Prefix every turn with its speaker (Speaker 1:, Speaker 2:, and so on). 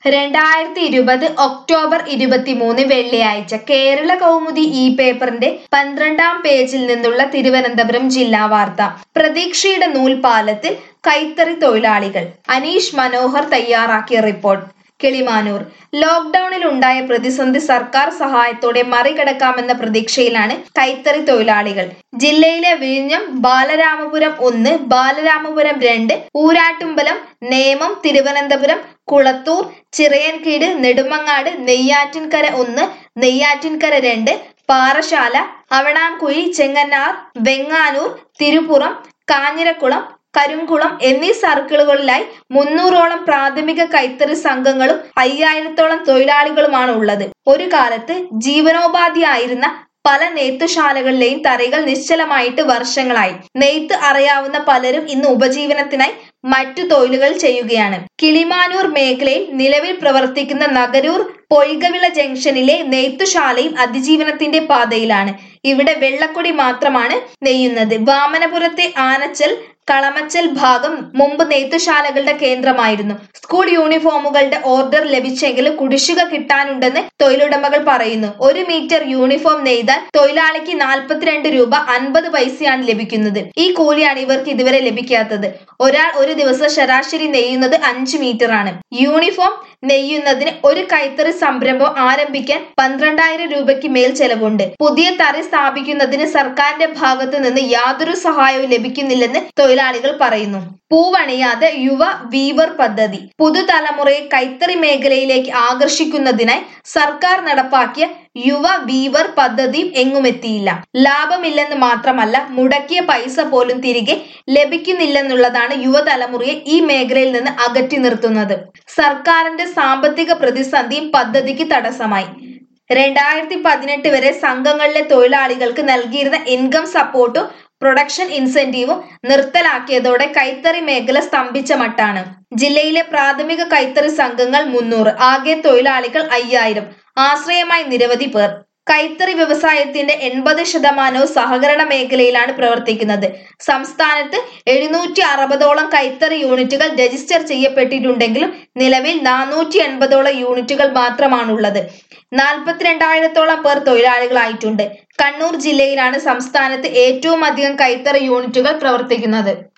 Speaker 1: രണ്ടായിരത്തി ഇരുപത് ഒക്ടോബർ ഇരുപത്തിമൂന്ന് വെള്ളിയാഴ്ച കേരള കൗമുദി ഈ പേപ്പറിന്റെ പന്ത്രണ്ടാം പേജിൽ നിന്നുള്ള തിരുവനന്തപുരം ജില്ലാ വാർത്ത പ്രതീക്ഷയുടെ നൂൽപാലത്തിൽ കൈത്തറി തൊഴിലാളികൾ അനീഷ് മനോഹർ തയ്യാറാക്കിയ റിപ്പോർട്ട് കിളിമാനൂർ ലോക്ക്ഡൌണിൽ ഉണ്ടായ പ്രതിസന്ധി സർക്കാർ സഹായത്തോടെ മറികടക്കാമെന്ന പ്രതീക്ഷയിലാണ് കൈത്തറി തൊഴിലാളികൾ ജില്ലയിലെ വിഴിഞ്ഞം ബാലരാമപുരം ഒന്ന് ബാലരാമപുരം രണ്ട് ഊരാട്ടുമ്പലം നേമം തിരുവനന്തപുരം കുളത്തൂർ ചിറയൻകീട് നെടുമങ്ങാട് നെയ്യാറ്റിൻകര ഒന്ന് നെയ്യാറ്റിൻകര രണ്ട് പാറശാല അവണാംകുഴി ചെങ്ങന്നാർ വെങ്ങാനൂർ തിരുപ്പുറം കാഞ്ഞിരക്കുളം കരിങ്കുളം എന്നീ സർക്കിളുകളിലായി മുന്നൂറോളം പ്രാഥമിക കൈത്തറി സംഘങ്ങളും അയ്യായിരത്തോളം തൊഴിലാളികളുമാണ് ഉള്ളത് ഒരു കാലത്ത് ജീവനോപാധിയായിരുന്ന പല നെയ്ത്തുശാലകളിലെയും തറകൾ നിശ്ചലമായിട്ട് വർഷങ്ങളായി നെയ്ത്ത് അറിയാവുന്ന പലരും ഇന്ന് ഉപജീവനത്തിനായി മറ്റു തൊഴിലുകൾ ചെയ്യുകയാണ് കിളിമാനൂർ മേഖലയിൽ നിലവിൽ പ്രവർത്തിക്കുന്ന നഗരൂർ പൊയ്കവിള ജംഗ്ഷനിലെ നെയ്ത്തുശാലയും അതിജീവനത്തിന്റെ പാതയിലാണ് ഇവിടെ വെള്ളക്കൊടി മാത്രമാണ് നെയ്യുന്നത് വാമനപുരത്തെ ആനച്ചൽ കളമച്ചൽ ഭാഗം മുമ്പ് നെയ്ത്തുശാലകളുടെ കേന്ദ്രമായിരുന്നു സ്കൂൾ യൂണിഫോമുകളുടെ ഓർഡർ ലഭിച്ചെങ്കിലും കുടിശ്ശിക കിട്ടാനുണ്ടെന്ന് തൊഴിലുടമകൾ പറയുന്നു ഒരു മീറ്റർ യൂണിഫോം നെയ്താൽ തൊഴിലാളിക്ക് നാൽപ്പത്തിരണ്ട് രൂപ അൻപത് പൈസയാണ് ലഭിക്കുന്നത് ഈ കൂലിയാണ് ഇവർക്ക് ഇതുവരെ ലഭിക്കാത്തത് ഒരാൾ ഒരു ദിവസം ശരാശരി നെയ്യുന്നത് അഞ്ച് മീറ്റർ ആണ് യൂണിഫോം നെയ്യുന്നതിന് ഒരു കൈത്തറി സംരംഭം ആരംഭിക്കാൻ പന്ത്രണ്ടായിരം രൂപയ്ക്ക് മേൽ ചെലവുണ്ട് പുതിയ തറി സ്ഥാപിക്കുന്നതിന് സർക്കാരിന്റെ ഭാഗത്തു നിന്ന് യാതൊരു സഹായവും ലഭിക്കുന്നില്ലെന്ന് തൊഴിലാളികൾ പറയുന്നു പൂവണിയാതെ യുവ വീവർ പദ്ധതി പുതുതലമുറയെ കൈത്തറി മേഖലയിലേക്ക് ആകർഷിക്കുന്നതിനായി സർക്കാർ നടപ്പാക്കിയ യുവ വീവർ പദ്ധതിയും എങ്ങുമെത്തിയില്ല ലാഭമില്ലെന്ന് മാത്രമല്ല മുടക്കിയ പൈസ പോലും തിരികെ ലഭിക്കുന്നില്ലെന്നുള്ളതാണ് യുവതലമുറയെ ഈ മേഖലയിൽ നിന്ന് അകറ്റി നിർത്തുന്നത് സർക്കാരിന്റെ സാമ്പത്തിക പ്രതിസന്ധിയും പദ്ധതിക്ക് തടസ്സമായി രണ്ടായിരത്തി പതിനെട്ട് വരെ സംഘങ്ങളിലെ തൊഴിലാളികൾക്ക് നൽകിയിരുന്ന ഇൻകം സപ്പോർട്ടും പ്രൊഡക്ഷൻ ഇൻസെന്റീവും നിർത്തലാക്കിയതോടെ കൈത്തറി മേഖല സ്തംഭിച്ച മട്ടാണ് ജില്ലയിലെ പ്രാഥമിക കൈത്തറി സംഘങ്ങൾ മുന്നൂറ് ആകെ തൊഴിലാളികൾ അയ്യായിരം ആശ്രയമായി നിരവധി പേർ കൈത്തറി വ്യവസായത്തിന്റെ എൺപത് ശതമാനവും സഹകരണ മേഖലയിലാണ് പ്രവർത്തിക്കുന്നത് സംസ്ഥാനത്ത് എഴുന്നൂറ്റി അറുപതോളം കൈത്തറി യൂണിറ്റുകൾ രജിസ്റ്റർ ചെയ്യപ്പെട്ടിട്ടുണ്ടെങ്കിലും നിലവിൽ നാനൂറ്റി എൺപതോളം യൂണിറ്റുകൾ മാത്രമാണുള്ളത് നാൽപ്പത്തിരണ്ടായിരത്തോളം പേർ തൊഴിലാളികളായിട്ടുണ്ട് കണ്ണൂർ ജില്ലയിലാണ് സംസ്ഥാനത്ത് ഏറ്റവും അധികം കൈത്തറി യൂണിറ്റുകൾ പ്രവർത്തിക്കുന്നത്